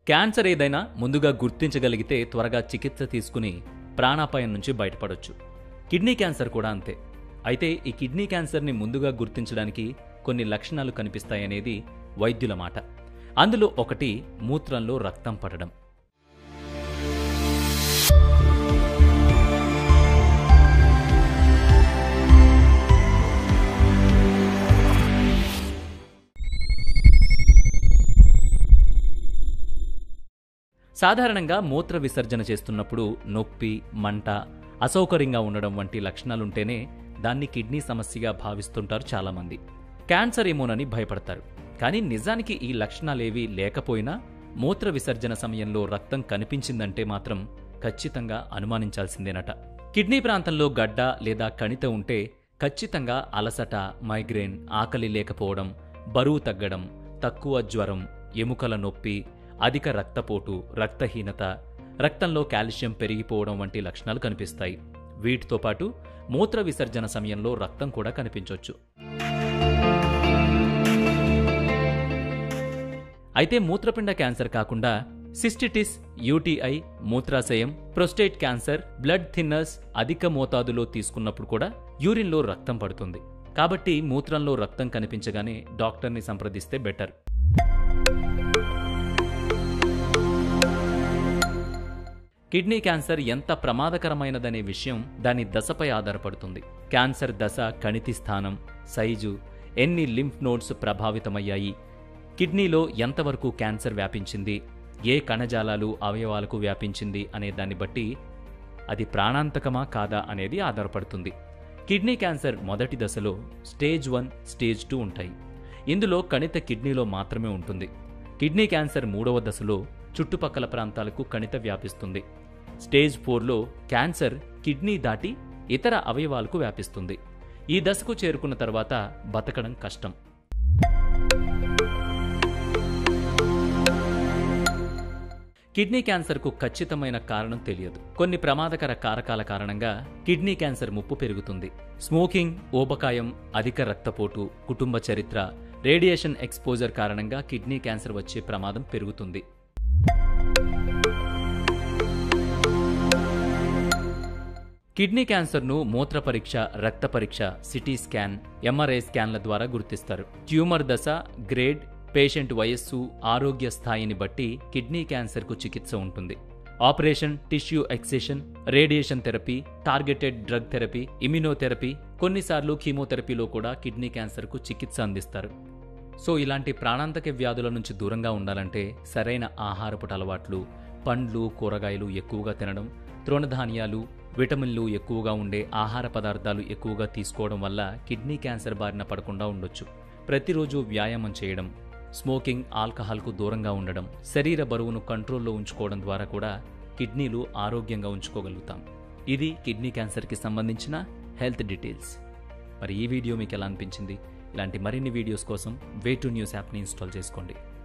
cancer ఏదైనా ముందుగా గుర్తించగలిగితే త్వరగా చికిత్స తీసుకుని ప్రాణాపాయం నుంచి బయటపడొచ్చు కిడ్నీ క్యాన్సర్ కూడా అంతే అయితే ఈ కిడ్నీ క్యాన్సర్ని ముందుగా గుర్తించడానికి కొన్ని లక్షణాలు కనిపిస్తాయనేది వైద్యుల మాట అందులో ఒకటి మూత్రంలో రక్తం పడడం సాధారణంగా మూత్ర విసర్జన చేస్తున్నప్పుడు నొప్పి మంట అసౌకర్యంగా ఉండడం వంటి లక్షణాలుంటేనే దాన్ని కిడ్నీ సమస్యగా భావిస్తుంటారు చాలామంది క్యాన్సర్ ఏమోనని భయపడతారు కానీ నిజానికి ఈ లక్షణాలేవీ లేకపోయినా మూత్ర విసర్జన సమయంలో రక్తం కనిపించిందంటే మాత్రం ఖచ్చితంగా అనుమానించాల్సిందేనట కిడ్నీ ప్రాంతంలో గడ్డ లేదా కణిత ఉంటే ఖచ్చితంగా అలసట మైగ్రేన్ ఆకలి లేకపోవడం బరువు తగ్గడం తక్కువ జ్వరం ఎముకల నొప్పి అధిక రక్తపోటు రక్తహీనత రక్తంలో కాల్షియం పెరిగిపోవడం వంటి లక్షణాలు కనిపిస్తాయి వీటితో పాటు మూత్ర విసర్జన సమయంలో రక్తం కూడా కనిపించవచ్చు అయితే మూత్రపిండ క్యాన్సర్ కాకుండా సిస్టిటిస్ యూటీఐ మూత్రాశయం ప్రొస్టేట్ క్యాన్సర్ బ్లడ్ థిన్నర్స్ అధిక మోతాదులో తీసుకున్నప్పుడు కూడా యూరిన్లో రక్తం పడుతుంది కాబట్టి మూత్రంలో రక్తం కనిపించగానే డాక్టర్ని సంప్రదిస్తే బెటర్ కిడ్నీ క్యాన్సర్ ఎంత ప్రమాదకరమైనదనే విషయం దాని దశపై ఆధారపడుతుంది క్యాన్సర్ దశ కణితి స్థానం సైజు ఎన్ని లింఫ్ నోడ్స్ ప్రభావితమయ్యాయి కిడ్నీలో ఎంతవరకు క్యాన్సర్ వ్యాపించింది ఏ కణజాలాలు అవయవాలకు వ్యాపించింది అనే దాన్ని బట్టి అది ప్రాణాంతకమా కాదా అనేది ఆధారపడుతుంది కిడ్నీ క్యాన్సర్ మొదటి దశలో స్టేజ్ వన్ స్టేజ్ టూ ఉంటాయి ఇందులో కణిత కిడ్నీలో మాత్రమే ఉంటుంది కిడ్నీ క్యాన్సర్ మూడవ దశలో చుట్టుపక్కల ప్రాంతాలకు కణిత వ్యాపిస్తుంది స్టేజ్ ఫోర్లో క్యాన్సర్ కిడ్నీ దాటి ఇతర అవయవాలకు వ్యాపిస్తుంది ఈ దశకు చేరుకున్న తర్వాత బతకడం కష్టం కిడ్నీ క్యాన్సర్కు ఖచ్చితమైన కారణం తెలియదు కొన్ని ప్రమాదకర కారకాల కారణంగా కిడ్నీ క్యాన్సర్ ముప్పు పెరుగుతుంది స్మోకింగ్ ఊబకాయం అధిక రక్తపోటు కుటుంబ చరిత్ర రేడియేషన్ ఎక్స్పోజర్ కారణంగా కిడ్నీ క్యాన్సర్ వచ్చే ప్రమాదం పెరుగుతుంది కిడ్నీ క్యాన్సర్ను మూత్ర పరీక్ష రక్త పరీక్ష సిటీ స్కాన్ ఎంఆర్ఐ స్కాన్ల ద్వారా గుర్తిస్తారు ట్యూమర్ దశ గ్రేడ్ పేషెంట్ వయస్సు ఆరోగ్య స్థాయిని బట్టి కిడ్నీ క్యాన్సర్కు చికిత్స ఉంటుంది operation tissue excision radiation therapy targeted drug therapy immunotherapy కొన్నిసార్లు కీమోథెరపీలో కూడా కిడ్నీ క్యాన్సర్కు చికిత్స అందిస్తారు సో ఇలాంటి ప్రాణాంతక వ్యాధుల నుంచి దూరంగా ఉండాలంటే సరైన ఆహారపు అలవాట్లు పండ్లు కూరగాయలు ఎక్కువగా తినడం తృణధాన్యాలు విటమిన్లు ఎక్కువగా ఉండే ఆహార పదార్థాలు ఎక్కువగా తీసుకోవడం వల్ల కిడ్నీ క్యాన్సర్ బారిన పడకుండా ఉండొచ్చు ప్రతిరోజు వ్యాయామం చేయడం స్మోకింగ్ ఆల్కహాల్కు దూరంగా ఉండడం శరీర బరువును కంట్రోల్లో ఉంచుకోవడం ద్వారా కూడా కిడ్నీలు ఆరోగ్యంగా ఉంచుకోగలుగుతాం ఇది కిడ్నీ క్యాన్సర్కి సంబంధించిన హెల్త్ డీటెయిల్స్ మరి ఈ వీడియో మీకు ఎలా అనిపించింది ఇలాంటి మరిన్ని వీడియోస్ కోసం వే టు న్యూస్ యాప్ని ఇన్స్టాల్ చేసుకోండి